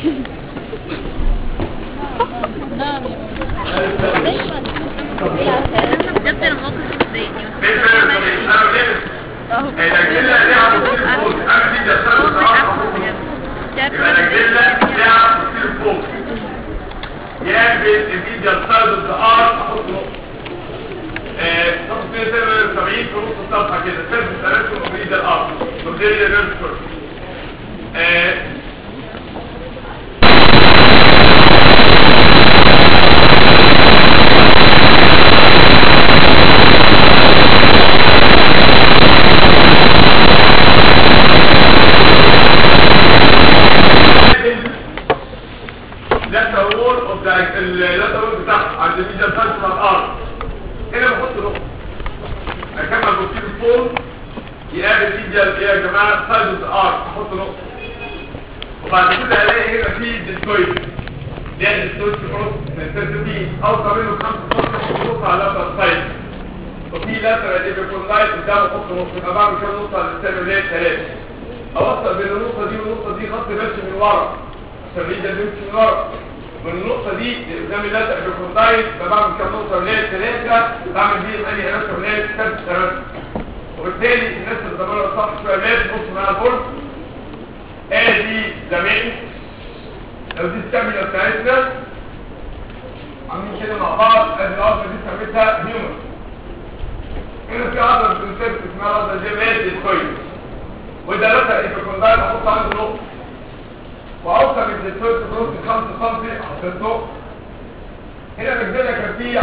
نعم يا بجد الموقف دي بتضايقني فين فين انا ليه الأجهزة ليها مصير فوق انا دي جسد يبقى الأجهزة ليها مصير فوق يقابل الميديا سايد اوف ذا ار احط نقطة نقطة 72 في نص الصفحة كده سيرف ثلاثة ميديا الار موديل ريفرس lateral wall of the lateral wall بتاعها عند الميديا سايد اوف ذا ار هنا بحط نقطة اكمل بصير فوق يقابل ميديا ايه يا جماعة سايد اوف ذا ار احط نقطة وبعد كده الاقي هنا في ديسكويد ده الديسكويد كروس نسيتي اوصل منه 5 سم ونص على اللاتر سايد وفي لاتر اللي بيكون لايت قدامه احط نص يبقى بعمل كام نقطة على السيرفر اللي هي 3 اوصل بين النقطة دي والنقطة دي خط ماشي من ورا عشان الريد ده بيمشي من ورا من النقطة دي اللي قدام اللاتر بيكون لايت يبقى بعمل كام نقطة اللي هي 3 بعمل بيهم انهي نقطة اللي هي 3 وبالتالي الناس اللي ضمنها الصح شوية لازم نص معاها البورد ادي زمان لو دي السامينة بتاعتنا عاملين كده مع بعض ادي العضلة دي سميتها هيومن هنا في عضلة بتنسبت اسمها العضلة دي مادي كويس وده لسه ايبيكوندايل احط عنده نقطة واوصل من الديتويت بروس 5 سم احط نقطة هنا مجدنا كان فيه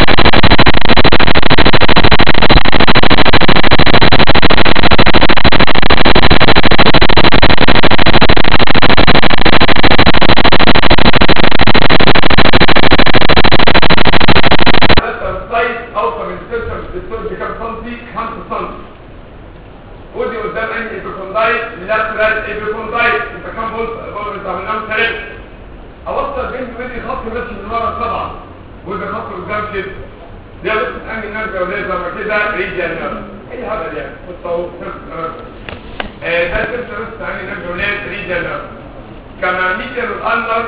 السايد اوصل من السيرشن بالدكتور بكام سنتي 5 سنتي ودي قدام انهي ايبيكوندايت لاترال ايبيكوندايت انت كام بولت بقول انت عملناهم ثلاثه اوصل بين ودي خط ماشي من ورا طبعا ودي خط قدام كده ده بس انهي نرجع ولا زي ما كده ريجن نيرف اي هبل يعني الصوت آه ده سيرشن بس انهي نرجع ولا ريجن نيرف كما ميتر الانر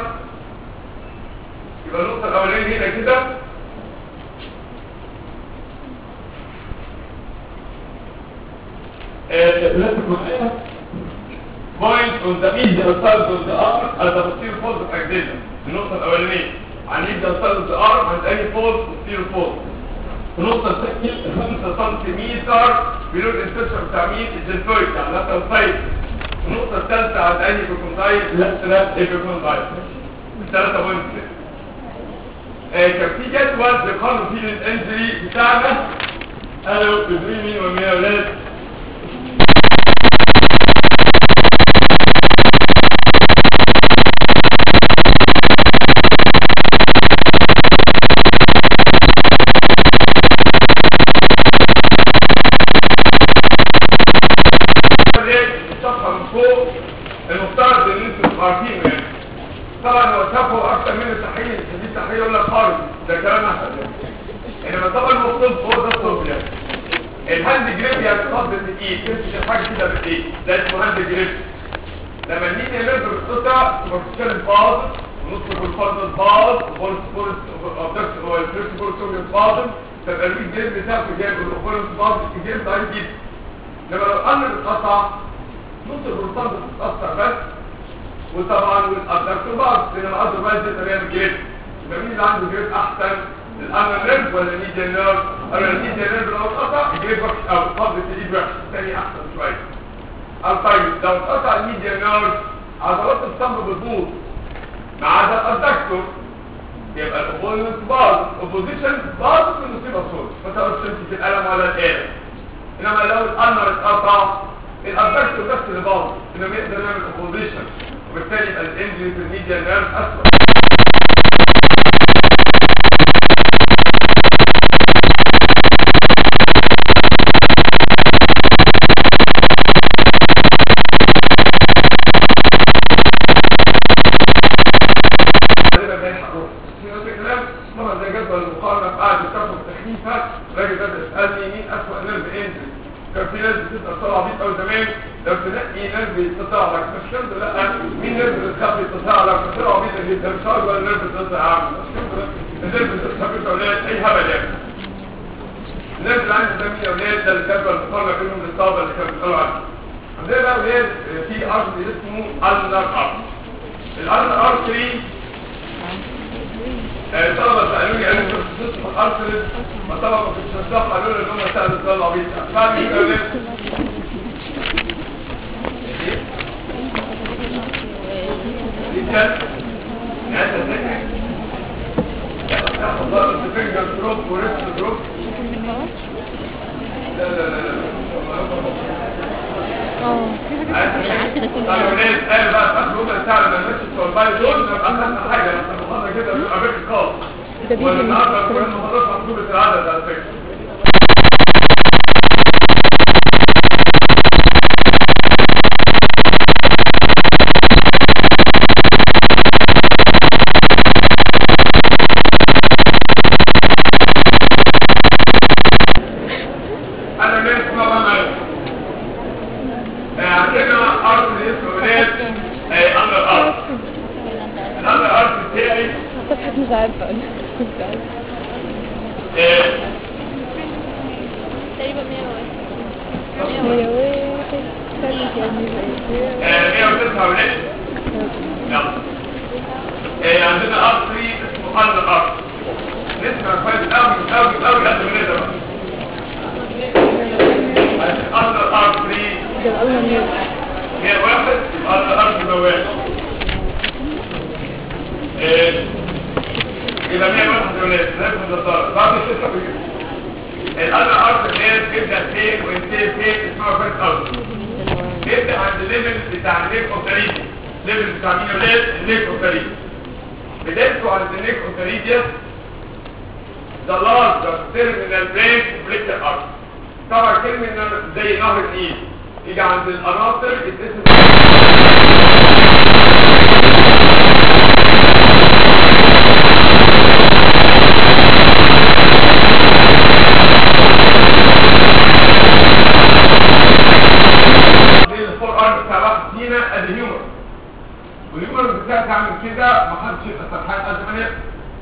يبقى النقطه الاولانيه هنا كده point on the medial side of the arm at the posterior fold of axilla النقطة الأولانية عن medial side of the arm عند أي fold posterior fold النقطة الثانية 5 سنتيمتر below الانتشر بتاع مين الدلتويد على lateral side النقطة الثالثة عند أي بيكوندايل lateral epicondyle الثلاثة بوينت كان في جدول بيقارنوا فيه الانجري بتاعنا قالوا بدري مين ومين يا ولاد الصفحة من فوق المفترض ان انتوا عارفينه يعني طبعا لو شافوا اكتر من التحليل دي التحليل يقول لك خارج ده كلام احسن يعني انما طبعا المفروض هو ده الطب يعني الهاند جريب يعني تفضل بالايد تمسك الحاجه كده بالايد ده اسمه هاند جريب لما نيجي نلف القطع سوبرفيشال الباظ ونص بالفرد الباظ وبولس بولس اوبجكت هو الفيرست بولس الباظ تبقى الويك جريب بتاعته جايب البولس باظ الجريب ضعيف جدا لما لو قلل القطع نص البروتان بتتأثر بس وطبعا والأبدكتور بعض لأن الأرض بقى دي تمام جريد يبقى مين اللي عنده جريد أحسن الأمر نيرف ولا الميديا نيرف أنا الميديا نيرف لو اتقطع الجريد وحش أو قبضة الإيد وحش الثاني أحسن شوية أو طيب لو اتقطع الميديا نيرف عضلات الصمب بتبوظ ما عدا الأبدكتور يبقى الأوبوننت باظ أوبوزيشن باظ في المصيبة صوت ما تقدرش تمسك القلم ولا الآلة إنما لو الأمر اتقطع الأبدكتور بس اللي باظ إنما يقدر يعمل أوبوزيشن وبالتالي يبقى الانجري في الميديا نيرف أسوأ غالبا ده يحقق في نفس الكلام طبعا زي جدول المقارنه في قاعده كتاب التخليفه الراجل ده بيسالني مين اسوء نيرف انجري كان في ناس بتسال سؤال عبيط قوي زمان لو تنقي ناس بيتقطع لك مش كده لا مين ناس بتخاف يتقطع لك مش عبيط جدا مش عارف ولا ناس بتقطع يا عم مش كده الناس بتخاف اولاد اي هبل يعني الناس اللي عندها دم يا اولاد ده اللي كاتبه المقارنه بينهم للطلبه اللي كانوا بيسالوا عنها عندنا بقى اولاد في ارض اسمه النر ارض الالنر ارض 3 طلبة سألوني قالوا انت بتصف ارسل ما طبعا ما كنتش مصدق قالوا لي ان هم سألوا السؤال العبيط ده بعد كده قالوا رجال ناس تفكر تاخد ضربة فينجر دروب وريست دروب لا لا لا لا اه في حاجة طيب وليه قال بقى فاكر ربع ساعة لما نمشي بتوع البايل دول نبقى اخدنا حاجة لما نخلصنا كده بيبقى بيت خالص ده بيجي من والنهارده كنا خلاص مكتوبة العدد على فكرة انا ناس ما بعمل عندنا ارض اسمه ولاد اندر ارض الاندر ارض بتاعي صفحة مش عارفة أنا مش عارفة آه، تقريبا 101 هي واحد خليك يا ابني زي آه، 109 ولاد يلا آه، عندنا ارض 3 اسمه اندر ارض نسمع كويس قوي قوي قوي قد ما نقدر اندر ارض 3 ده الأول من هي واحد يبقى الأرض بواحد إيه يبقى مية واحد ولاد لازم نضطر بعد الستة بيجي الأرض أرض اللي بتبدأ فين وينتهي فين اسمها فيرست أرض بيبدأ عند الليفل بتاع النيك أوف ذا ريجن الليفل بتاع مين يا ولاد النيك أوف ذا ريجن بدايته عند النيك أوف ذا ريجن the larger terminal brain split الأرض طبعا كلمة زي نهر النيل يجي عند القناطر يتقسم زي الفور ارم بتاع واحد فينا ادي هيومر والهيومر بتاعك عامل كده ما حدش يبقى سرحان قد ما نقدر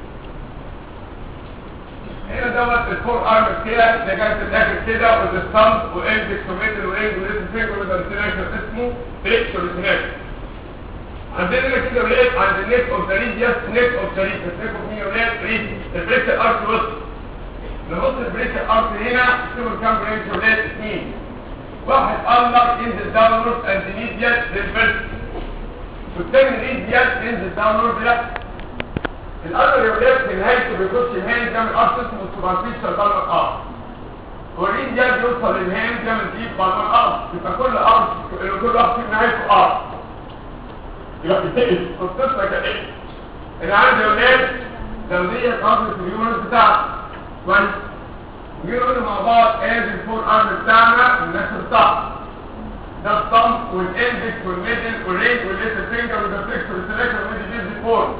هنا دوت الفور ارم كده ده جاي في الاخر كده والستامب واندكس وميدل واند وليتل فينجر وده السيناكشن اسمه فليكشن سيناكشن عندنا هنا كده ولاد عند النيك اوف ذا ريد يس نيك اوف ذا ريد النيك اوف مين ولاد ريد البريك ارك وسط نحط البريك ارك هنا سيبر كام بريك ولاد اثنين واحد انلر ينزل داونورد اند ميديال للفيرست والتاني ميديال ينزل داونورد لا الأمر يولاد في نهايته بيخش الهاند جامل أرض اسمه السوبرفيشال بالمر أرض والرين ده بيوصل للهاند جامل ديب بالمر أرض يبقى كل أرض كل واحد في نهايته أرض يبقى بتقل قصتنا كده إيه؟ أنا عندي أولاد زوجية قبل اليونس بتاعتي كويس نيجي مع بعض ادي الفور ارم بتاعنا الناس الصح ده الصمت والاندكس والميدل والرينج والليتل فينجر والدفليكس والسلكشن والميدل ديز فور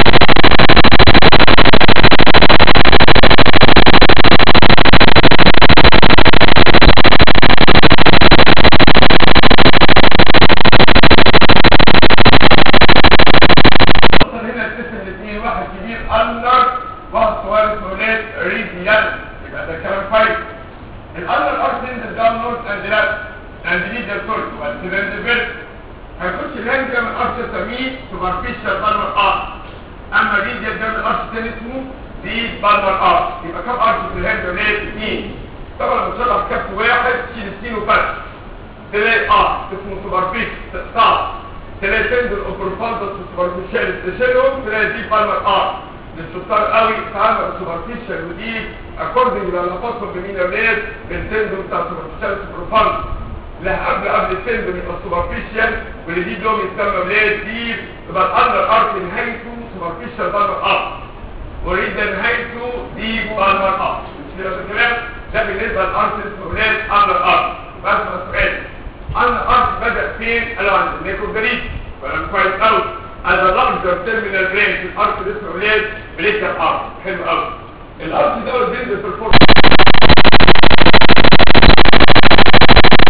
وصل هنا القسم الاثنين واحد كبير انر واحد صغير اسمه ولاد ريديال يبقى ده كلام كويس الانر ارت تنزل داون نورث اند ليفت اند ميديال سورس والسيلندر بيلت هيخش الهاند من ارت تسميه سوبرفيشال بالمر ارت اما ريديال ده من ارت تاني اسمه دي بالمر ارت يبقى كم ارت في الهاند ولاد اثنين طبعا لما تشرح كف واحد تشيل السين وفتح تلاقي اه اسمه سوبرفيش صعب تلاقي تنزل اوبرفالدس سوبرفيشال تشيلهم تلاقي دي بالمر اه للشطار قوي فاهمة سوبرفيشال ودي اكوردنج لعلاقاتهم بين الاولاد بالتندم بتاع سوبرفيشال سوبرفالدس لا قبل قبل التندم يبقى سوبرفيشال واللي دي لهم يسمى اولاد دي يبقى الاندر ارت نهايته سوبرفيشال بالمر اه وريد نهايته دي بالمر اه مش كده الكلام ده بالنسبه للارت اسمه اولاد اندر ارت بس سؤال ان ارت بدا فين قالوا عند النيكوبريد كلام كويس قوي هذا لارجر تيرمينال برين في الارت اللي اسمه ولاد بريكر ارت حلو قوي الارت ده بينزل في الفور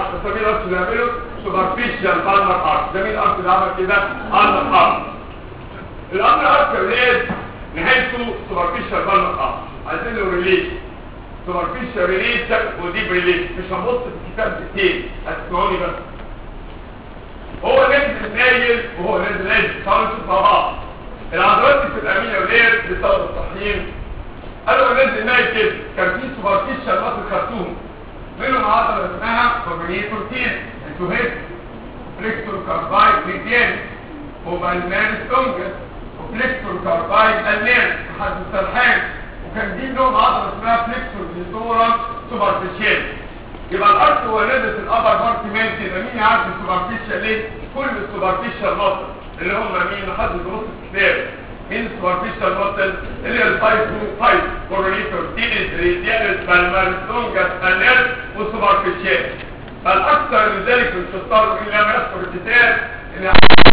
بس مين الارش اللي عمله سوبرفيشال بالمر ارش ده مين الارش اللي عمل كده بالمر ارش الامر ارش يا ولاد نهايته سوبرفيشال بالمر ارش عايزين له ريليشن سوبرفيشال ريليشن وديب ريليشن مش هنبص في الكتاب دقيقتين هتسمعوني بس هو نازل نايل وهو نازل نايل تعالوا نشوف مع بعض العضلات دي بتبقى مين يا ولاد بسبب التحليل قالوا نازل نايل كده كان في سوبرفيشال ماسل خرطوم منهم عضله اسمها كومبينيتور تين انتوا هيك فليكتور كارباي ريتين وبالمان ستونجس وفليكتور كارباي النير لحد السرحان وكان دي لهم عضله اسمها فليكتور ديتورا سوبرفيشال يبقى الارض هو نزلت الابر بارت مان كده مين يعرف السوبرفيشال ليه كل السوبرفيشال ماسل اللي هم مين لحد نص الكتاب مين السوبرفيشال ماسل اللي هي الفايف تو فايف كورونيتور تينيس ريديالس بالمار ستونجس النير والسوبرفيشال فالاكثر من ذلك من الشطار ان لم يذكر الكتاب ان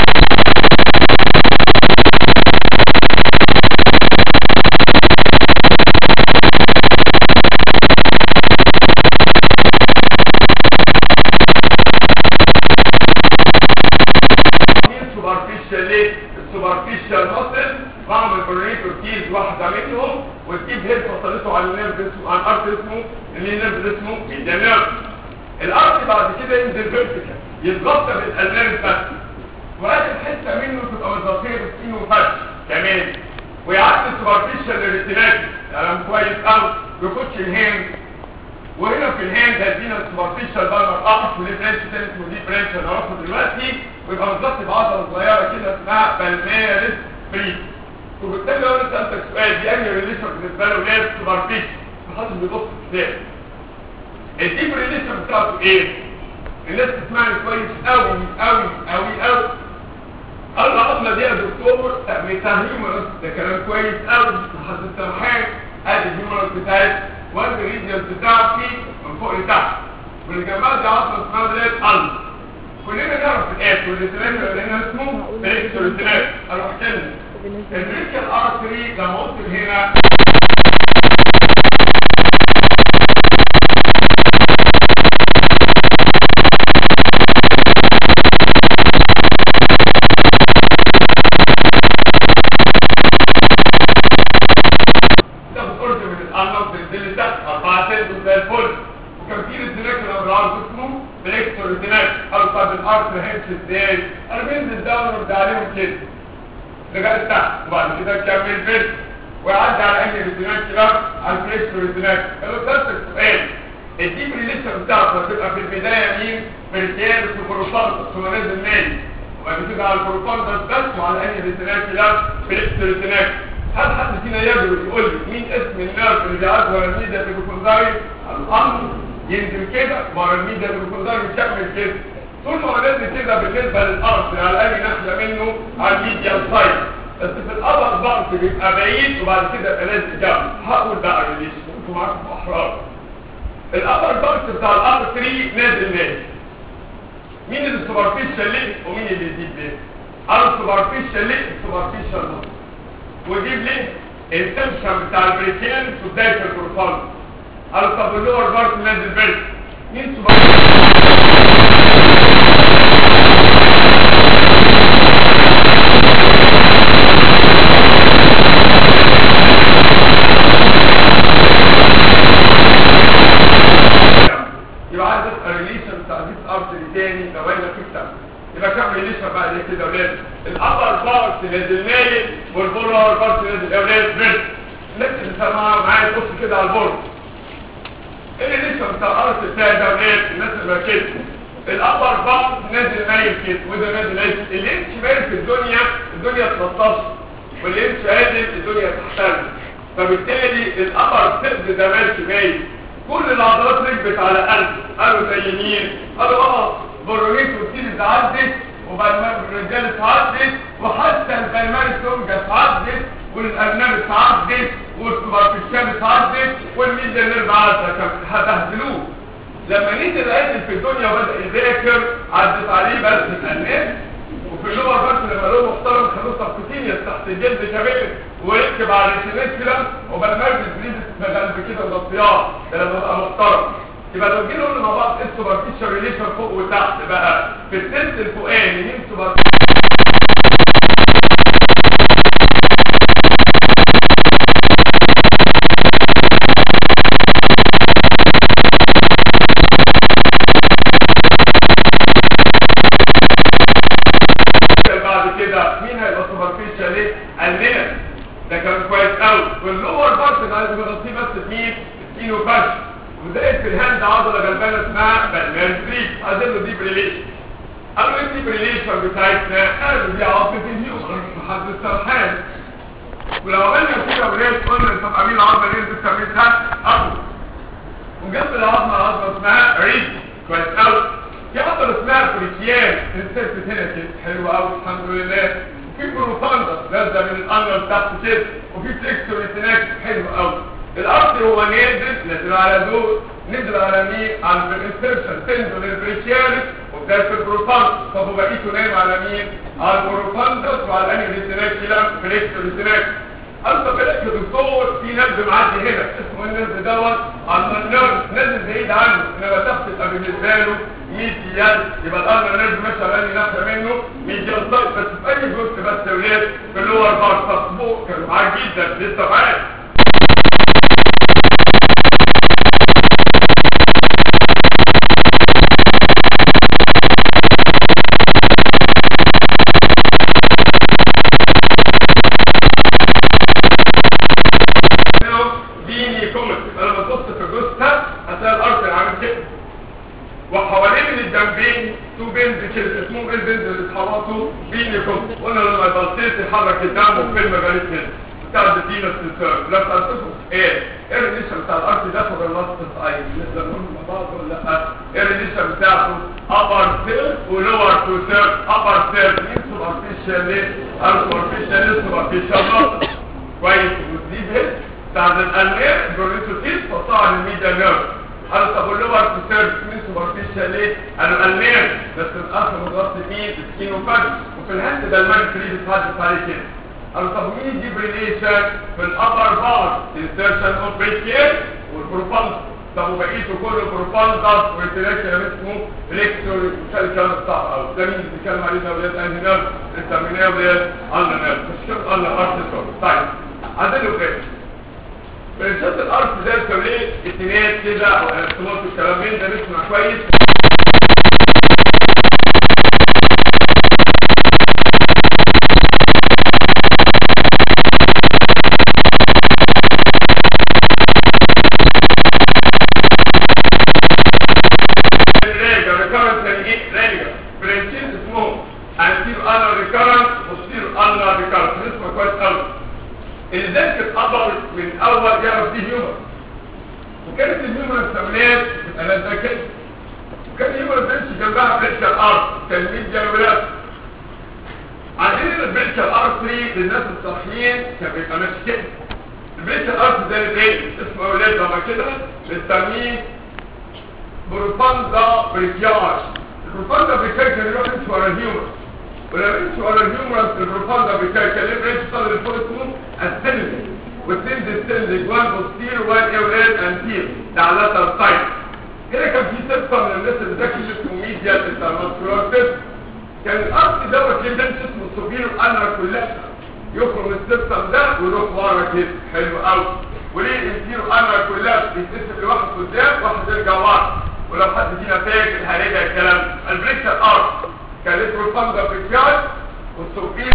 السوبرفيشال ليه السوبرفيشال ماسل بعمل كورونيتور تيز واحده منهم وتجيب هيد فصلته على النيرف اسمه عن ارت اسمه اللي النيرف اسمه ميديا نيرف الارت بعد كده ينزل فيرتيكال يتغطى بالالنيرف بس واخر حته منه تبقى متغطيه بسكين وفرش كمان ويعدي السوبرفيشال للريتينات كلام كويس قوي يخش الهند وهنا في الهاند هدينا السوبرفيشال بالمر اقص وليه برانش تاني اسمه دي برانش هنعرفه دلوقتي ويبقى متغطي بعضله صغيره كده اسمها بالميرس بريد وبالتالي لو انا سالتك سؤال دي انهي ريليشن بالنسبه له ليه السوبرفيشال محدش بيبص في الكتاب الديب ريليشن بتاعته ايه؟ الناس تسمعني كويس قوي قوي قوي قوي العطله دي يا دكتور متهيمرس ده كلام كويس قوي لحد السرحان ادي الهيمرس بتاعت وادي الريديوس بتاعتي من فوق لتحت واللي جنبها دي عطله اسمها بلاد قلب كلنا نعرف الايه والريتنات اللي هنا اسمه بريكتوريتنات اروح اتكلم البريكال ارتري لما وصل هنا تاخد قرص من الارنب تنزل تحت اربعه تنزل زي الفل وكان في ريتنات اللي بالعرض اسمه بريكتور ريتنات قالوا طب الارض هيمشي ازاي؟ انا بنزل داون وارد عليهم كده لغايه تحت وبعد كده نكمل بيت ويعدي على انهي ريتنات كده على البريكتور ريتنات قالوا سالتك سؤال الديب ريليشن بتاعته هتبقى في البدايه مين؟ بريكيال وكروفانتس ثم نازل نادي وبعد كده على الكروفانتس بس وعلى انهي ريتنات كده بريكتور ريتنات هل حد فينا يقدر يقول لي مين اسم النيرف اللي بيعدي ورا الميديا بيكونداري الامر ينزل كده ورا الميديا بيكونداري يكمل كده طول ما هو نازل كده بالنسبه للارض على اي ناحيه منه على الميديا سايد بس في الابر ضغط بيبقى بعيد وبعد كده يبقى نازل جنب هقول بقى ريليشن انتوا معاكم احرار الابر ضغط بتاع الار 3 نازل نازل مين اللي سوبرفيشال ليه ومين اللي يزيد ليه؟ قالوا سوبرفيشال ليه سوبرفيشال نص وجيب ليه التنشن بتاع البريكين في بدايه البروفال قالوا طب اللور بارت نازل بيرد مين يبقى عايز اسال ريليشن بتاع ديس ارتري تاني لو انا في كتاب يبقى كام ريليشن بقى ليه كده يا ولاد الابر بارت نازل نايل والبولار بارت نازل يا ولاد بيرد الناس اللي سامعه معايا تبص كده على البورد ايه اللي لسه بتاع الارض بتاعي ده ولاد الناس اللي كده الابر بارت نازل نايل كده وده نازل نايل اللي يمشي باين في الدنيا الدنيا تلطش واللي يمشي هادي الدنيا تحتل فبالتالي الابر سد ده ماشي باين كل العضلات ركبت على قلب قالوا زي مين قالوا اه برونيت والتيل اتعدت وبالمان الرجال اتعدت وحتى البلمان سونجا اتعدت والارنب اتعدت والسوبرفيشال اتعدت والميديا نيرف عدت هتهدلوه لما نزل عدل في الدنيا وبدا يذاكر عدت عليه بس الارنب وفي اللور بس لما له محترم خدوه سبكوتينيوس تحت الجلد كمان وركب على الريتينات كده وبالمرج بريد بغلب كده وضطياه ده لما بقى محترم يبقى لو جينا قلنا مع بعض ايه السوبرفيشال ريليشن فوق وتحت بقى في التلت الفوقاني مين سوبر بعد كده مين هيبقى سوبرفيشال ايه؟ قلنا ده كان كويس قوي واللور بارت اللي عايز نغطيه بس بمين؟ سكين وفش وزائد في الهاند عضله غلبانه اسمها بالمان بريك عايزين له ديب ريليشن قالوا ايه الديب ريليشن بتاعتنا؟ قالوا دي عضله الهيومر محد السرحان ولو عملنا كده ولاد قلنا انت عاملين عضله ليه بتسميها اقوى وجنب العظمه عظمه اسمها ريد كويس قوي في عضله اسمها بريكيان انسرت هنا كده حلوه قوي الحمد لله وفي بروفاندا نازله من الانر تحت كده وفي فليكسور هناك حلو قوي الارض هو نازل نازل على دول نزل على مين على الانسرشن تنزل للبريكيان وده في البروفاندا طب وبقيته نايم على مين على البروفاندا وعلى الانر هناك كده فليكسور هناك انت بالك يا دكتور في نبض معدي هنا اسمه النبض دوت على النبض نازل بعيد عنه انما تحت يبقى بالنسبه له 100 يد يبقى الامر نازل ماشي على اني ناحيه منه 100 يد طيب بس في اي جزء بس يا ولاد في اللور بارت فوق كانوا معاه جدا لسه معاه ديني كومنت انا ببص في الجزء ده هتلاقي الارض اللي عامل كده وحوالين من الجنبين تو بنز كده اسمهم ايه البنز اللي اتحركوا بيني كومنت قلنا لما البلطيس يحرك الدم وفيلم غريب كده بتاع الدينا سنسور لا بتاعتكم ايه ايه الريليشن بتاع الارض ده فوق النص اي نقدر نقول مع بعض ولا لا ايه الريليشن بتاعته ابر سير ولور تو سير ابر سير مين سوبرفيشال ليه سوبرفيشال ليه سوبرفيشال كويس ودي بس بعد الانير جوريتوتيس فصاع الميديا نيرف قالوا طب اللور تو سيرف مين سوبرفيشال ليه؟ قالوا الانير بس الاخر متغطي مين؟ سكين وفج وفي الهند ده المان فري بتحدث عليه كده قالوا طب مين دي بريليشن في الابر بار انسيرشن اوف بريكير والبروفاند طب وبقيته كله بروفاندس وانتراكشن اسمه ريكتور مش الكلام الصعب قوي ده مين اللي بيتكلم عليه ده ولاد انهي نيرف؟ الترمينيه ولاد انا نيرف مش شرط انا ارت طيب عندنا ايه؟ برنشات الارض زي الكاملين اتنينات كده او ارتباط الكلام من ده نسمع كويس راجع ريكارنت يعني ايه راجع برنشين اسمهم انتير انا ريكارنت وستير انا ريكارنت نسمع كويس قوي اللي ذاك القبر من اول يعرف دي هيومر وكانت الهيومر الثمانيات انا ذاكر وكان الهيومر بنش جنبها بريكال ارت كان مين جنبها عندنا البريكال ارتري للناس الصحيين كان بيبقى ماشي كده البريكال ارت ده ايه اسمه اولاد لما كده بنسميه بروفاندا بريكياج البروفاندا بريكياج كان يروح يمشي ورا الهيومر ولما يمشي ورا الهيومرس البروفاندا بريكياج كان يبقى يمشي صدر الفول اسمه السندج والسند السندج وان بوستير وان اولاد انتير ده على اللاتر سايد هنا كان في سبطة من الناس اللي ذاكر اسمه ميديا انترماسكولار كان الاصل دوت ليه بنش اسمه السوبير انا كلها يخرج من السبطة ده ويروح ورا كده حلو قوي وليه الانتيرو انا كلها بيتقسم لواحد قدام واحد يرجع ورا ولو حد فينا فاكر هنرجع الكلام البريكشر ارت كان اسمه الفاندا بريكشر والسوبير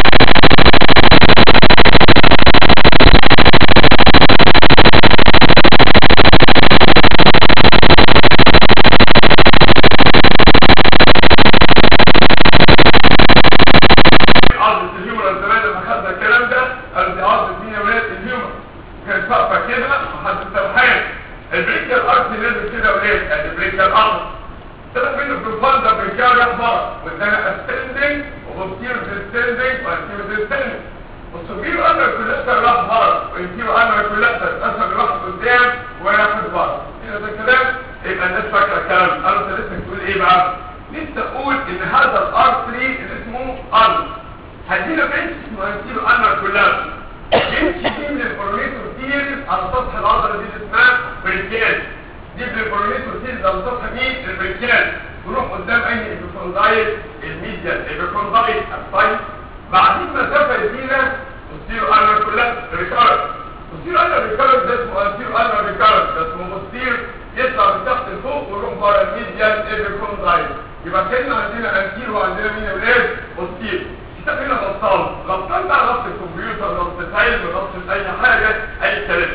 عضلة الهيومر زمان لما خدنا الكلام ده قالوا دي عضلة مين يا ولاد الهيومر كانت واقفة كده وحد التوحيد البريكال ارت نزل كده ولاد ادي البريكال ارت طلع منه بروفاندا بريكال راح بره وادانا اسندنج وبوستير ديسندنج وانتير ديسندنج والسوبير انا كلها راح بره وانتير انا كلها اتقسم راح قدام وياخد بره كده ده كلام يبقى الناس فاكره الكلام قالوا انت لسه بتقول ايه بقى؟ لسه اقول ان هذا الارتري اللي اسمه ارت هدينا بنش اسمه انتيرو انا كلها بنش دي من الفورميتور تيرز على سطح العضله دي اللي اسمها بريكيال دي بريبرونيتوسيل لو صفحه مين البريكيال تروح قدام اي ايبيكوندايت الميديال ايبيكوندايت السايت بعدين مسافه كبيره تصير انا كلها ريكارد تصير انا ريكارد ده اسمه تصير انا ريكارد ده اسمه مصير يطلع من تحت لفوق ويروح بره الميديال ايبيكوندايت يبقى كده عندنا انتير وعندنا مين ولاد مصير كتاب هنا غلطان غلطان بقى غلط الكمبيوتر غلط علم غلط اي حاجه اي كلام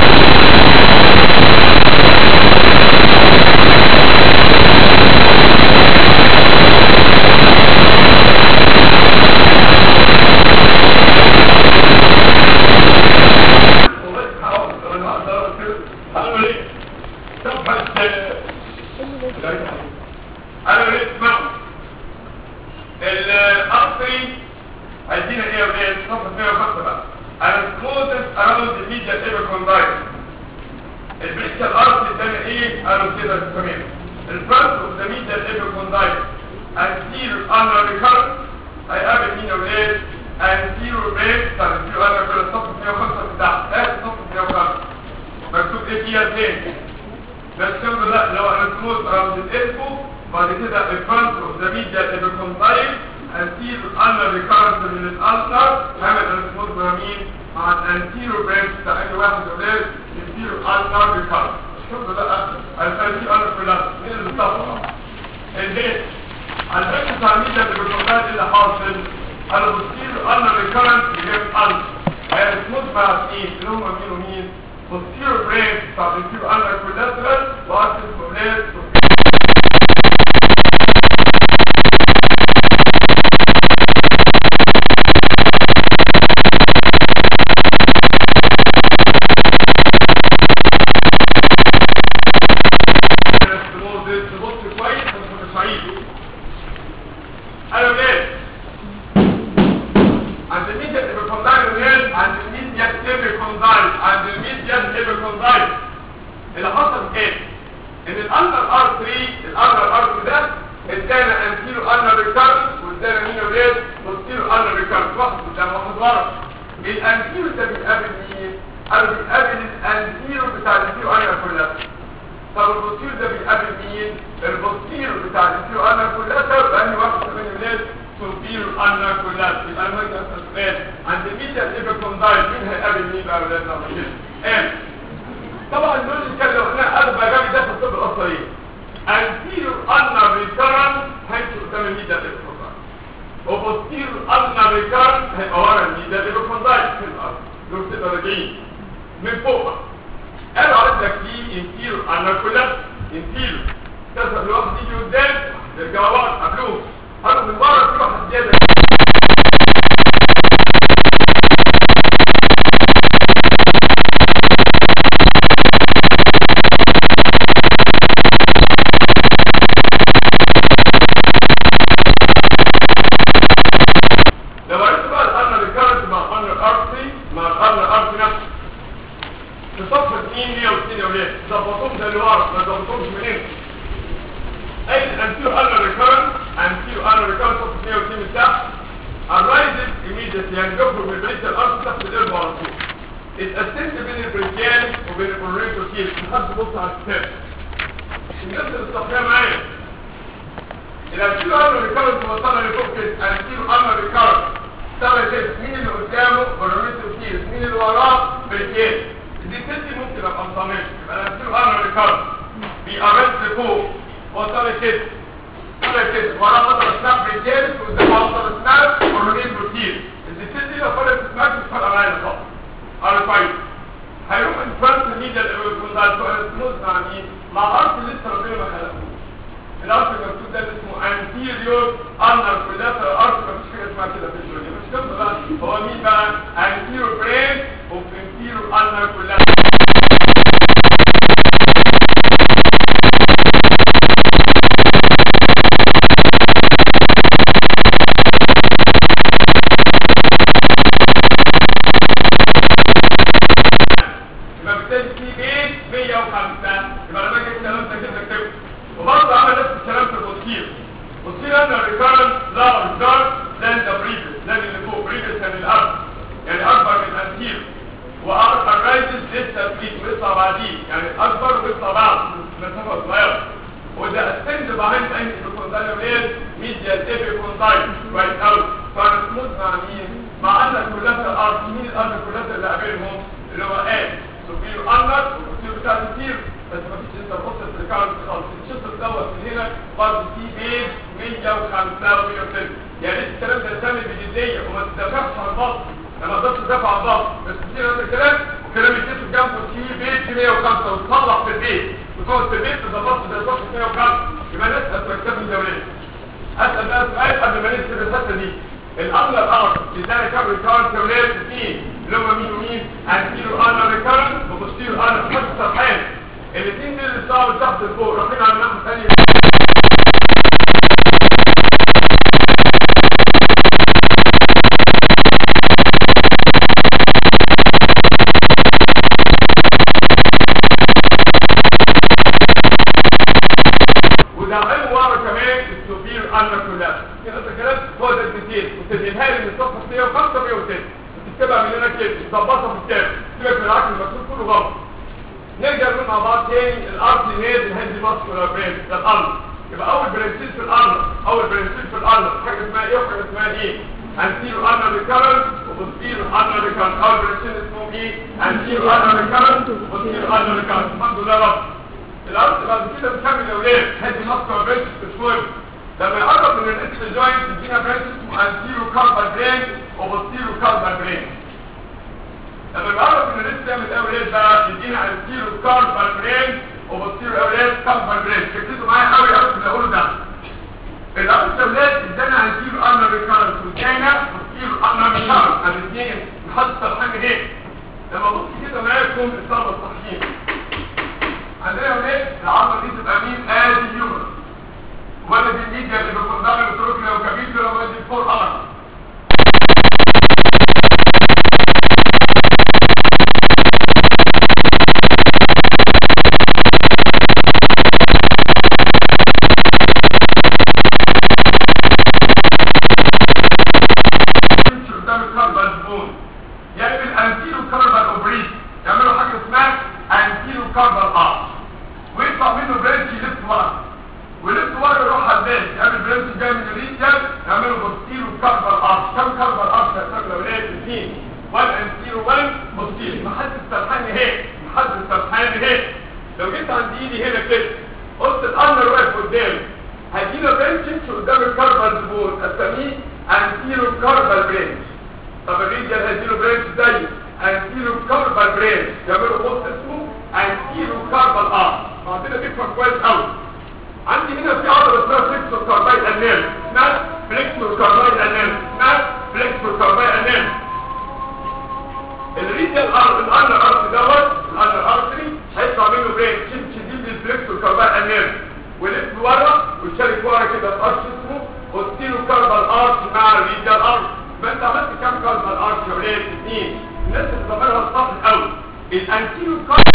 انا ليه اسمعوا الارتري عايزين ايه يا ولاد صفحه 105 بقى الكلوزس اراوند ذا ميديا ايبر كوندايت البريكال ارتري الثاني ايه قالوا كده كمان الفرنت اوف ذا ميديا ايبر كوندايت anterior ulnar recurrence هيقابل مين يا ولاد anterior base بتاع anterior ulnar recurrence صفحه 105 بتاعت اخر صفحه 105 مكتوب ايه فيها تاني بس الحمد لله لو هنكلوز اراوند الالبو بعد كده الفرنت اوف ذا ميديا ايبيكوندايل انتير الالنر ريكارنس من الالنر هعمل الكلوز مع مين مع الانتيرو برانش بتاع اي واحد ولاد انتيرو الالنر ريكارنس الحمد لله الانتيرو الالنر كلها مين اللي بتصفى الهيت البرانش بتاع الميديا ايبيكوندايل اللي حاصل انا بصير الالنر ريكارنس بجيب الالنر هيكلوز مع ايه اللي هم مين ومين posterior branch بتاع posterior ulnar collateral وارتس كوبلات تبص كويس بس مش عيد انا ولاد عند الميديا ايبيكوندايل ولاد عند الميديا ايبيكوندايل عند الميديا ايبيكوندايل اللي حصل ايه ان الانر ار 3 الانر ار 3 ده ادانا انتيرو انر ريكارنس وادانا مين ولاد بوستيرو انر ريكارنس واحد قدام واحد ورا الانتيرو ده بيقابل مين قالوا بيقابل الانتيرو بتاع الانتيرو انر كلها طب البوستيرو ده بيقابل مين البوستيرو بتاع الانتيرو انر كلها بقى واحد كمان ولاد سوبيرو أنا كلات يبقى أنا مجد السؤال عند الميديا الإيبيكوندايل مين هيقابل مين بقى ولاد نظرين آم طبعا دول نتكلم هنا أربع جامد ده في الطب الأصلي أنتيرو أنا ريكارن هيمشي قدام الميديا الإيبيكوندايل وبوستيرو أنا ريكارن هيبقى ورا الميديا الإيبيكوندايل في الأرض دول تبقى راجعين من فوق قالوا عندك في انتيرو أنا كلات انتيرو تسأل الواحد يجي قدام يرجع ورا قبلوه هذا من بره في واحد زياده لو عرفت بقى الارن ريكارنت مع الارن ارسي مع الارن ارسي نفسه في صفحه 2 160 يا ولاد ظبطوهم زي اللي ورا ما ظبطوهمش منين اي الانتيرو الر ريكارنت انتيرو الر ريكارنت صفحه 160 من تحت الرايزد immediately يعني بيخرج من بريد الارض تحت القلب على طول اتقسمت بين البريكيال وبين البرونيتوكيل لحد بص على الكتاب الناس اللي الصفحيه معايا الانتيرو الر ريكارنت وصلنا لفوق كده انتيرو الر ريكارنت سبع كده مين اللي قدامه برونيتوكيل مين اللي وراه بريكيال دي ست ممكن ابقى مطمن يبقى الانتيرو الر ريكارنت بيقرب لفوق وصل كده وصل كده وراه قطر سناب ريتيرز وقدام قطر سناب ورونين بروتين الست دي لو فرقت سناب مش فارقه معايا خالص على كويس هيروح الفرنس ميديا اللي بيكون ده سؤال فلوس مع مين؟ مع ارض لسه ربنا ما خلقوش الارض المكتوب ده اسمه انتيريور انر كولاتر ارض ما فيش حاجه اسمها كده في الدنيا مش كده بقى هو مين بقى؟ انتيريور برين اوف انتيريور انر كولاتر يبقى بالتالي في بيت 105 يبقى لما اجي الكلام ده كده اكتبه وبرضه عمل نفس الكلام في البوستير بوستير ان الريكارنت لا ريكارنت لان ذا بريفيس لان اللي فوق بريفيس يعني الارض يعني اكبر من الانتير والرايزز لسه بريد ويطلع بعديه يعني اكبر ويطلع بعد المسافه صغيره وده السند بهايند انجل كوندايل ايه ميديال ايبي كوندايل كويس قوي فالسموث مع مين مع ان كلها الارض مين الارض كلها اللي قابلهم اللي هو ايه سوبير انر وسوبير بتاع كتير بس ما فيش انت بص في الكارت خالص الشوط دوت من هنا برضه في بيز 105 و106 يعني الكلام ده سامي بجديه وما تدافعش عن بعض لما تقدرش تدافع عن بعض بس كتير هذا الكلام وكلام الكتب جنبه في بيت 105 وتصلح في البيت وتقعد في البيت تظبط زي الضغط 105 يبقى نسال مركب الدوريه اسال بقى سؤال قبل ما نكتب الحته دي الامر الارض ازاي كام ريكارد تولاد اثنين اللي هم مين ومين هنسيرو انا ريكارد وبصيرو انا حد سرحان الاثنين دول اللي صاروا تحت الفوق رايحين على الناحيه الثانيه ودعمه ورا كمان السوبير انا كلها كده الكلام هو ده الديتيل وتديها لي من صفحه 105 106 وتكتبها من هنا كده تظبطها في الكتاب سيبك من العكس المكتوب كله غلط نرجع نقول مع بعض تاني الارض نيد الهندي ماسكولار برين ده الارض يبقى اول برنسيل في الارض اول برنسيل في الارض حاجه اسمها ايه وحاجه اسمها ايه انتيرو انا ريكارنت وبوستيرو انا ريكارنت اول برنسيل اسمه ايه انتيرو انا ريكارنت وبوستيرو انا ريكارنت الحمد لله رب الارض بعد كده بتكمل يا ولاد هدي ماسكولار برين شويه لما يقرب من الاكس جوينت يدينا برانش اسمه انتيرو كاربال برين وبوستيرو كاربال برين لما يقرب من الاكس يعمل ايه بقى يدينا انتيرو كاربال برين وبوستيرو اولاد كاربال برين ركزوا معايا قوي قوي في اللي هقوله ده الارض يا ولاد ادانا انتيرو انا ريكارنس وادانا بوستيرو انا ريكارنس الاثنين نحط الحاجه ايه لما ابص كده معاكم الطلبه الصحيين عندنا يا ولاد العضله دي تبقى مين ادي يومرس ولا دي الميديا اللي بيكون داخل التروكيا وكابيتولا ولا دي الفور ارم قدام الكاربال بون يعمل انتيرو كاربال اوبريت يعملوا حاجه اسمها انتيرو كاربال ارش ويطلع منه برانش يلف ورا ولف ورا يروح على البيت يعمل برنس جاي من الريجل يعملوا بوستيرو كاربال ارش كم كاربال ارش يا شباب ولاد اثنين وان انتيرو وان بوستيرو محدد سرحان هيك محدد سرحان هيك لو جيت عند ايدي هنا كده قلت الامر واقف قدامي هدينا برنش يمشي قدام الكاربال زبون اسميه انتيرو كاربال برنش طب الريجل هديله برنش زيه انتيرو كاربال برنش يعملوا بوست اسمه انتيرو كاربال ارش بعدين بيفهم كويس قوي عندي هنا في عضله اسمها فليكسور كارباي انال اسمها فليكسور كارباي انال اسمها فليكسور كارباي انال الريديال الارض الانر ارتري دوت الانر ارتري هيطلع منه برين تمشي دي بالفليكسور كارباي انال ولف ورا ويشارك ورا كده في ارش اسمه اوستيرو كاربال ارش مع الريديال ارش يبقى انت عملت كام كاربال ارش يا ولاد اثنين الناس اللي بتعملها الصح قوي الانتيرو كاربال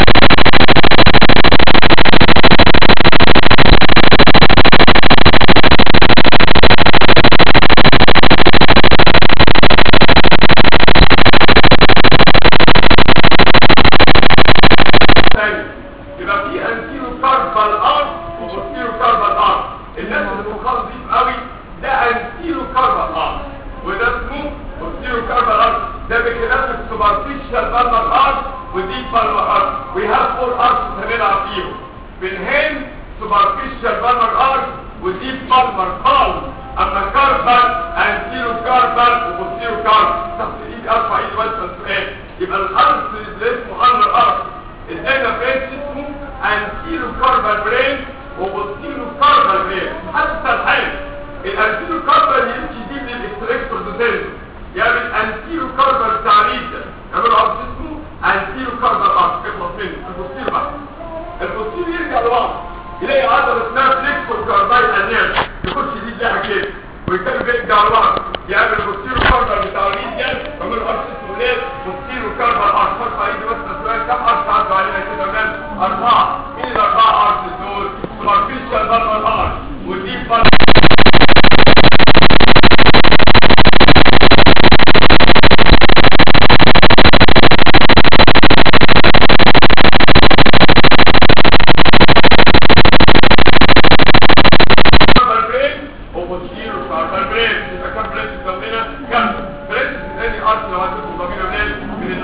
ثاني يبقى في انتيرو كاربال ارم وبوستيرو كاربال ارم الناس اللي بتخلص دي قوي ده انتيرو كاربال ارم وده اسمه بوستيرو كاربال ارم ده بخلاف السوبرفيشال بالمر ارم ودي بالمر ارم وي هاف فور ارمز هنلعب فيهم بالهند سوبرفيشال بالمر ارم ودي بالمر خالص اما كاربال انتيرو كاربال وبوستيرو كاربال تحت ايدي ارفع ايدي واسال سؤال يبقى الارض اللي اسمه انر ارم ادانا برين اسمه انتيرو كاربال برين وبوستيرو كاربال برين حتى الحين الانتيرو كاربال يمشي دي من الاكستراكتور دوتيل يعمل انتيرو كاربال تعريض يعملوا عرض اسمه انتيرو كاربال ارش اخلص منه البوستيرو بقى البوستيرو يرجع لورا يلاقي عضله اسمها فليكسور كاربال انير يخش دي لها كده ويكمل بيرجع لورا يعمل بوستيرو كاربال بتاع الريجل يعملوا عرض اسمه ليه بوستيرو كاربال ارش فرق ايدي بس سؤال كم ارش عدوا علينا كده من اربعه مين الاربعه ارش دول سوبرفيشال بالمر ارش وديب بالمر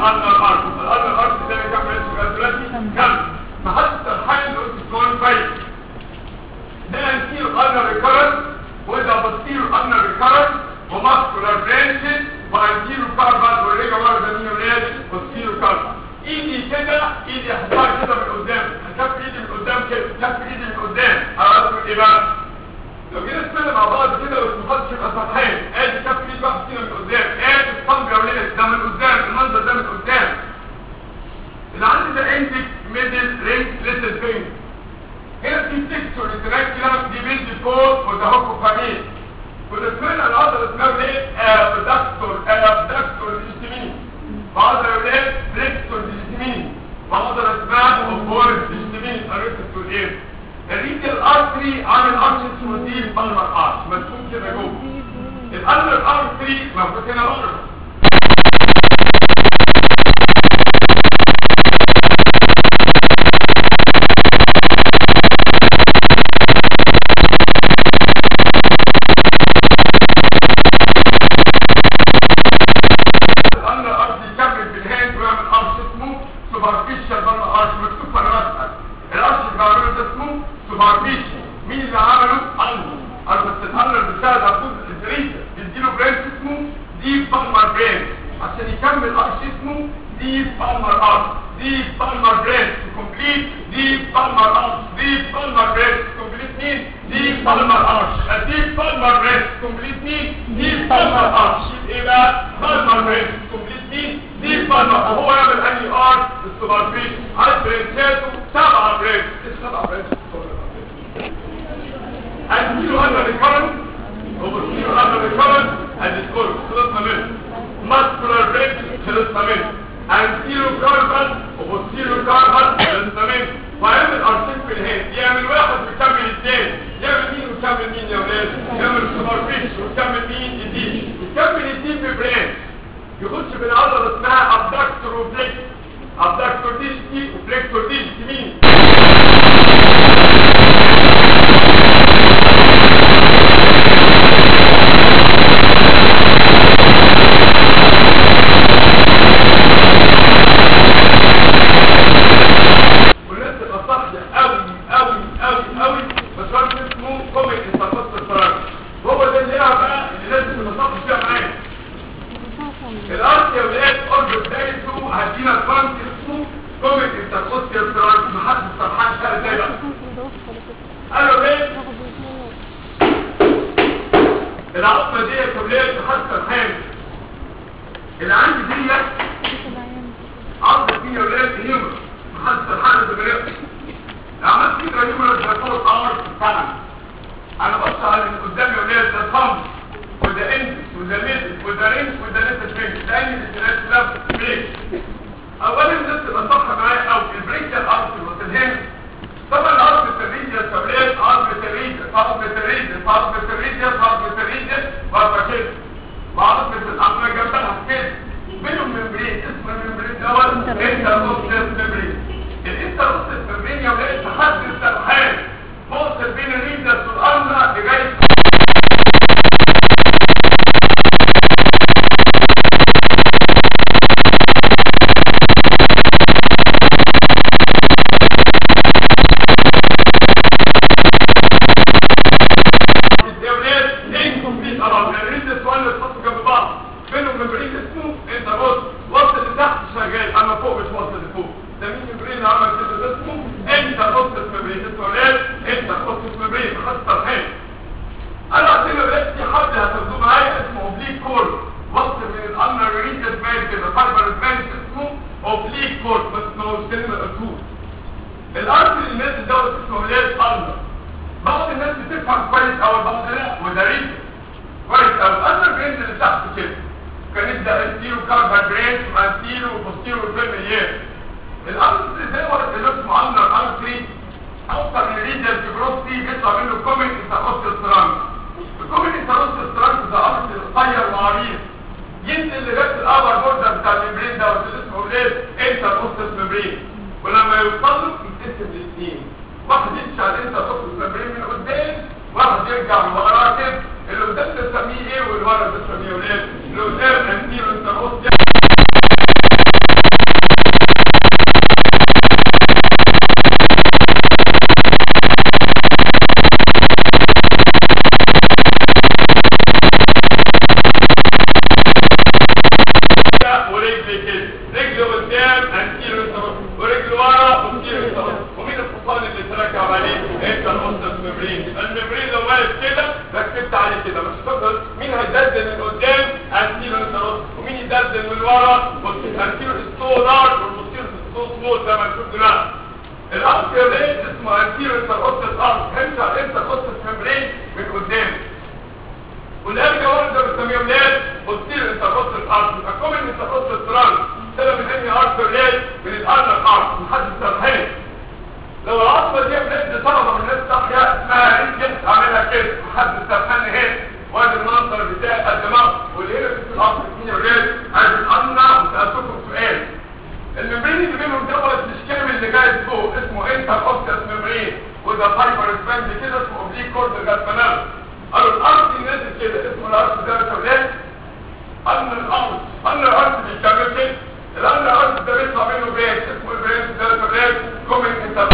الالنر ارت الالنر ارت ده كام اسمه دلوقتي كام ما حدش تلحق له اسمه كويس ده anterior ulnar recurrence وده posterior ulnar recurrence وmuscular branches وanterior carpal والرجع ورا ده مين ولاد posterior carpal ايدي كده ايدي احطها كده من قدام كف ايدي من قدام كده كف ايدي من قدام على راسه ايه بقى لو جينا نتكلم مع بعض كده بس محدش يبقى سرحان ادي كف ايد واحد كده من قدام ادي الصنب يا ولاد ده من قدام المنظر ده من قدام اللي عندي ده اندكس ميدل رينج ليتل فينجر هنا في تكسور انتراكتيلم دي بيلد فوق وده هوكو فاميل وده اسمها العضلة اسمها ايه؟ ابدكتور ابدكتور ديجيتيمين وعضلة اولاد فليكسور ديجيتيمين وعضلة اسمها اوبورس ديجيتيمين قريت تقول ايه؟ الريتال ارتري عامل ارش اسمه دي بالمر ارش مرسوم كده جوه الالر ارتري موجود هنا بره الأمر الأرض يكمل بالهاند ويعمل أرش اسمه سوبرفيشال بره أرش مكتوب في الرسمة الأرش اللي بعمله ده اسمه سوبرفيشال مين اللي عمله؟ أنر أنا بس الأمر بتاع ده خد الدريسة بيديله برانش اسمه ديب بالمر برانش عشان يكمل أرش اسمه ديب بالمر أرش ديب بالمر برانش كومبليت ديب بالمر أرش ديب بالمر برانش كومبليت مين؟ ديب بالمر أرش ديب بالمر برانش كومبليت مين؟ ديب بالمر أرش ايه بقى؟ بالمر برانش كومبليت مين؟ ديب بالمر وهو يعمل انهي ار السوبرفيش عايز برانشاته سبعة برانش ايه سبعة برانش هتجيله هذا الكرم وبصيله هذا الكرم هتذكره خلصنا منه ماسكولار بريك خلصنا منه هنسيله كاربل وبصيله كاربل خلصنا منه وهيعمل ارشيف في الهند يعمل واحد ويكمل الثاني يعمل مين ويكمل مين يا ولاد يعمل سوبرفيش ويكمل مين يدين يكمل الدين ببرانش يخش بالعضله اسمها ابدكتور وفليكس ابدكتور ديجيتي وفليكتور ديجيتي مين والناس تبقى صاحيه قوي قوي قوي قوي بس هو اسمه كوميك انترفاس الفراغ هو ده اللي بقى اللي لازم تبقى صاحي فيها معايا الارض يا ولاد قرب بدايته هدينا فرنس اسمه كوميك انترفاس الفراغ محدش فرحان فيها ازاي بقى قالوا ايه العظمه دي يا ولاد محدش فرحان اللي عندي ديت عظمه دي يا ولاد هيومر محدش فرحان بالبريق عملت فكره هيومر ده فوق اور فعلا انا بص على اللي قدامي يا ولاد ده صمت وده انت وده ميدل وده رينج وده لسه فرينج ده اني الثلاث ده بريك اولا الناس تبقى صح معايا او البريك ده الارض والتلهام طبعا الارض التريد يا شباب ارض التريد ارض التريد ارض التريد ارض التريد وارض كده وارض الامر جنبها كده بينهم ممبرين اسمه الممبرين دوت انتر ممبرين الانتر ممبرين يا ولاد تحدد السرحان فاصل بين الريدس والامر لغايه الدولات انكمبليت طبعا الريدس ولا تحطوا جنب بعض بينهم ممبرين اسمه انت بص وصل لتحت شغال اما فوق مش واصل لفوق ده مين ممبرين اللي عمل كده ده اسمه انت بص ممبرين اسمه ولاد انت بص ممبرين خط طرحين انا قلت له بس في حد هتاخدوه معايا اسمه اوبليك كورد وصل من الامر ريدس باين كده فايبر باين اسمه اوبليك كورد بس ما هوش كلمه مكتوب الارض اللي الناس دوت اسمه ولاد امر بعض الناس بتفهم كويس او البعض لا وده ريزن كويس او الاندر برينز اللي تحت كده كان يبدا انتيرو كاربال برينز وانتيرو وبوستيرو فيرميير الارض دوت اللي اسمه اندر ارتري اوصل من الريجن جروسي بيطلع منه كومن انتروستال سترانج الكومن انتروستال سترانج ده ارض قصير وعريض ينزل لغايه الابر بوردر بتاع الممبرين دوت اللي اسمه ولاد انتروستال ممبرين ولما يوصلوا يتقسم لاثنين واحد يمشي على الانتر اوبتس ممبرين من قدام واحد يرجع من ورا كده اللي قدام ده تسميه ايه واللي ورا ده تسميه ولاد اللي قدام انتيرو انتر اوبتس قدام انتيرو انتروس ورجل ورا انتيرو انتروس ومين الحصان اللي تركب عليه انت الاوستس ممبرين الممبرين لو واقف كده ركبت عليه كده مش تفضل مين هيدلدل من قدام انتيرو انتروس ومين يدلدل من ورا انتيرو ستولار والبوستيرو ستول زي ما نشوف دلوقتي الارض ده اسمه انتيرو انتروس الارض انت انت الاوستس ممبرين من قدام والارجع ورده بنسميه ولاد بتصير انت بص الارض فكم ان انت بص الترانس سبب ان اني ارض ولاد من الارض الارض محدش سرحان لو العصبه دي بنت طلبه من الناس صاحيه اسمها انت عاملها كده محدش سرحان هنا وادي المنظر بتاع الدماغ واللي هنا في الارض مين يا ولاد عايز انا وسالتكم سؤال الممبرين اللي بينهم دوت مش كامل اللي جاي فوق اسمه انتر اوستس ممبرين وده فايبر سباند كده اسمه اوبليك كورد جاسمانال قالوا الارض نازل كده اسمه الارض ده شغال ان الارض ان الارض بيكمل كده لان الارض ده بيطلع منه بيت اسمه البيت ده شغال كومن انت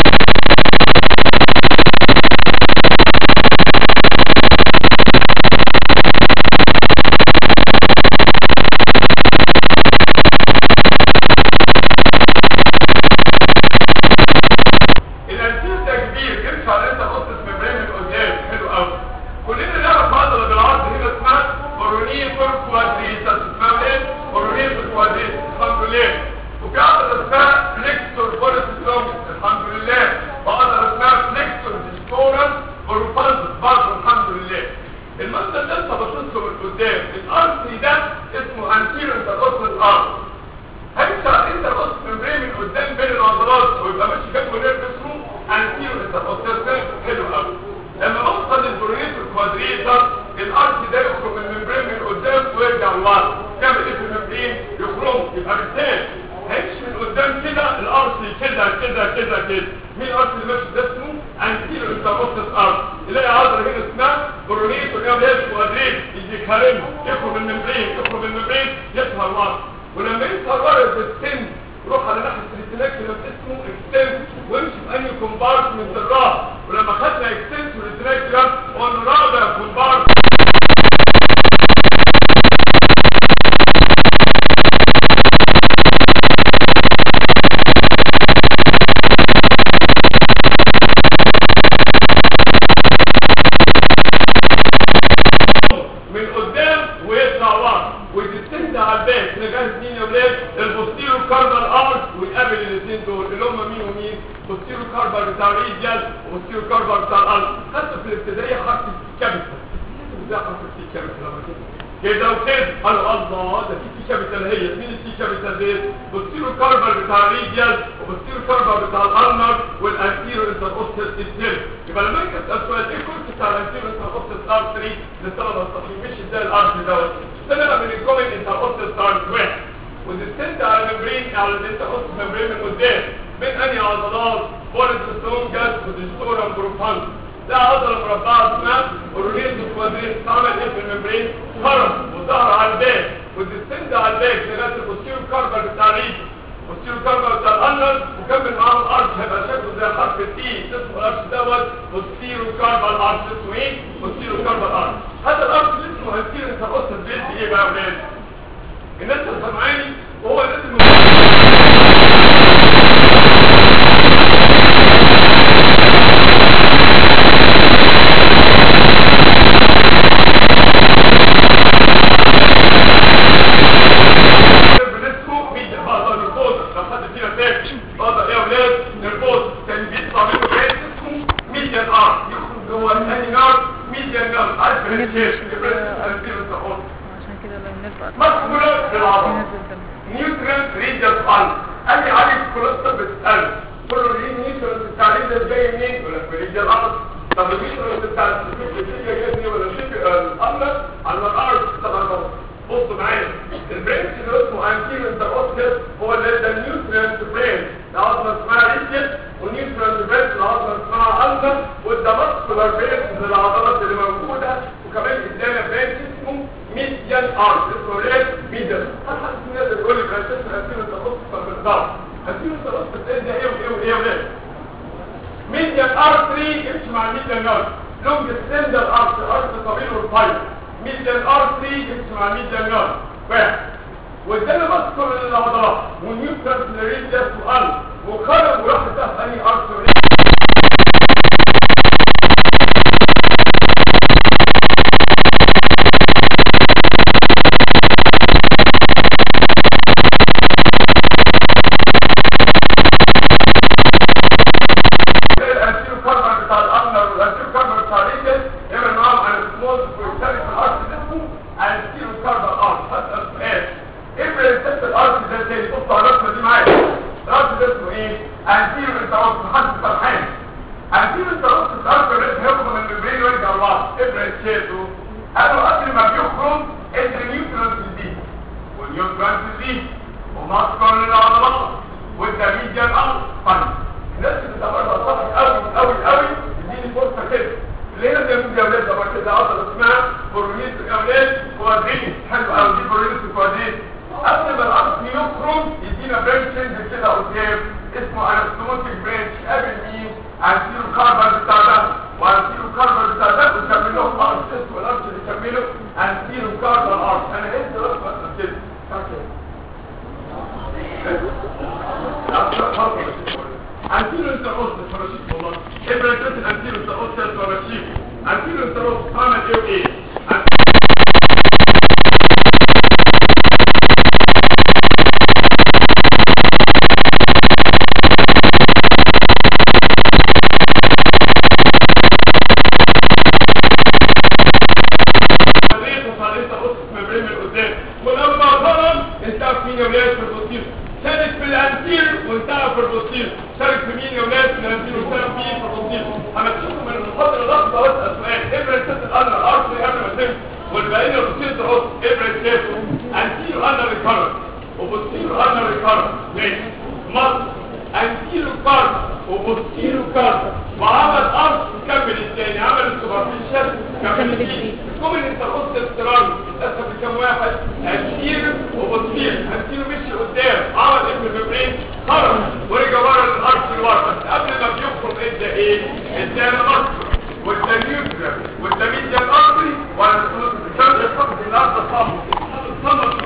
الانتير ده كبير يمشي على انت قصة ممبرين من قدام حلو قوي كلنا نعرف عضلة بالعرض هنا اسمها كورونيفر كوادريتس اسمها ايه؟ كورونيفر كوادريتس الحمد لله وفي عضلة اسمها فليكسور بوليس لونجس الحمد لله وعضلة اسمها فليكسور ديسكورال بروفاندس برضه الحمد لله المنظر ده انت بصيت له من قدام الارض ده اسمه انتير انت قصة الارض هيطلع انت بص ممبرين من قدام بين العضلات ويبقى ماشي جنبه نيرف اسمه انتيرو انتركوستال حلو قوي لما اوصل للبرونيت الكوادريتر الارض ده يخرج من الممبرين من قدام ويرجع لورا يعمل ايه في الممبرين يخرج يبقى بالتالي هيمشي من قدام كده الارض كده كده كده كده مين الارض اللي ماشي ده اسمه انتيرو انتركوستال ارض يلاقي عضله هنا اسمها برونيت وجنبها الكوادريت يجي كارم يخرج من الممبرين يخرج من الممبرين يظهر ورا ولما يظهر ورا السن روح على ناحيه الريتيناكيولم اسمه اكستنس وامشي في انهي كومبارتمنت الراس ولما خدنا اكستنس والريتيناكيولم قلنا رابع كومبارتمنت من قدام ويطلع ورا وتستند على الباك نجاز مين يا ولاد البوستيرو كاربال ارت ويقابل الاثنين دول اللي هم مين ومين بوستيرو كاربال بتاع الريديال وبوستيرو كاربال بتاع الارت خدت في الابتدائيه حرف الكابيتال ازاي حرف التي كابيتال لما كده كده وكده قالوا الله ده في تي كابيتال هي مين التي كابيتال دي بوستيرو كاربال بتاع الريديال وبوستيرو كاربال بتاع الارنر والانتيرو انتروستال الديل يبقى لما انت تسال سؤال ايه الكورس بتاع الانتيرو انتروستال ارتري للطلبه الصحيح مش ازاي الارتري دوت سنة من الكومنت انت قصت ستارت واحد ودستنت على الممبرين على اللي انت قصت ممبرين من قدام بين انهي عضلات بوليس ستونجاس وديستورم بروفانس ده عضلة مربعة اسمها اورونيز كوادريت عمل ايه في الممبرين خرج وظهر على الباك والدستنت على الباك لغاية البوستيرو كاربر بتاع الريد بوستيرو كاربر بتاع الانر وكمل معاهم ارش هيبقى شكله زي حرف التي اسمه الارش دوت بوستيرو كاربر ارش اسمه ايه؟ بوستيرو كاربر ارش هذا الارش اللي اسمه هنسير انت قصة البيت ايه بقى يا ولاد؟ الناس اللي سامعاني وهو الناس اللي بنسكو ميديا بقدر نربوز لو حد فينا فاكر بقدر ايه يا ولاد نربوز كان بيطلع منه جهاز اسمه ميديا ار يخرج جوه الثاني نار ميديا نار عارف الانتير الانتير التقاط عشان كده لو نرفع مسكولار بالعربي ينزل دم نيوترينت ريديوس ان اي عليك كوليسترول بتسال كل ايه النيوترينت بتاع الريديوس جاي منين ولا في ريديوس الارض طب النيوترينت بتاع الفيزيكال جاي منين ولا شيء الامر على الارض طبعا بصوا معايا البرينش اللي اسمه انتيريور انتروستيس هو اللي ده النيوترينت برين العظمه اسمها ريديوس والنيوترينت برين العظمه اسمها الفا والدماسكولار برين العضلات اللي موجوده وكمان قدامنا برين اسمه ميديان ارت اسمه ايه ميديان هل حد من الناس يقول لي كانت اسمها انتيريور انتروستيس بالظبط انتيريور انتروستيس ده ايه وايه وايه وايه ميديان ارتري يمشي مع الميديان نيرف لونج ستندر ارت ارت طويل والطيب ميديان ارتري يمشي مع الميديان نيرف واحد واداني ماسكر للعضلات ونيوترال للريدياس وقلب وخرج وراح تحت اني ارتر الانتيرو كاربر بتاع الامنر والانتيرو كاربر بتاع الريدياس يعمل معاهم انستموز ويختلف الارت ده اسمه انتيرو كاربر ارت هسأل سؤال ايه بريسبت الارت ده تاني بصوا على الرسمه دي معايا الارت ده اسمه ايه انتيرو انتروس محدش فرحان انتيرو انتروس الارت ده هيخرج من الممبرين ويرجع لورا ايه بريسبته قالوا قبل ما بيخرج انت نيوترانس دي والنيوترانس دي وماسكر للعضلات والتمييز الارض طيب الناس اللي تبقى صاحي قوي قوي قوي اديني فرصه كده اللي هنا بيعملوا يا اولاد طبعا كده عضله اسمها برونيس الاولاد كوادريت حلو قوي دي برونيس كوادريت قبل ما الارض يخرج يدينا برانشنج كده قدام اسمه انستوماتيك برانش قبل مين انتيرو كاربر بتاع ده وانتيرو كاربر بتاع ده ويكمل لهم ارسس والارش اللي يكملوا انتيرو كاربر ارش انا هيك دلوقتي بس كده انتيرو انت قصد فرشيك والله ايه برانشات الانتيرو انت قصد فرشيك انتيرو انت قصد عمل ايه وايه ولما ظلم انتهى في مين يا ولاد في البطير شارك في الانتير وانتهى في البطير شارك في مين يا ولاد في الانتير وانتهى في مين في البطير هنشوف من المحاضره لحظه واسال سؤال ابره ست الارض الارض قبل ما تمشي والباقيين البطير تحط ابره شافه انتير انا ريكارد وبطير انا ريكارد ماشي مصر انتيرو كارد وبوستيرو كارد وعمل ارض كمل الثاني عمل السوبرفيشال كمل كمل الثاني الجديد. كومن انترقص الاسترال اتقسم بكام واحد انتيرو وبوستيرو انتيرو مشي قدام عمل ابن مبرين خرج ورجع ورا الارض لورا بس قبل ما بيخرج ادى ايه؟ ادانا مصر والتنيوترا والتميز الارضي ولا الصمت الارض صمت الصمت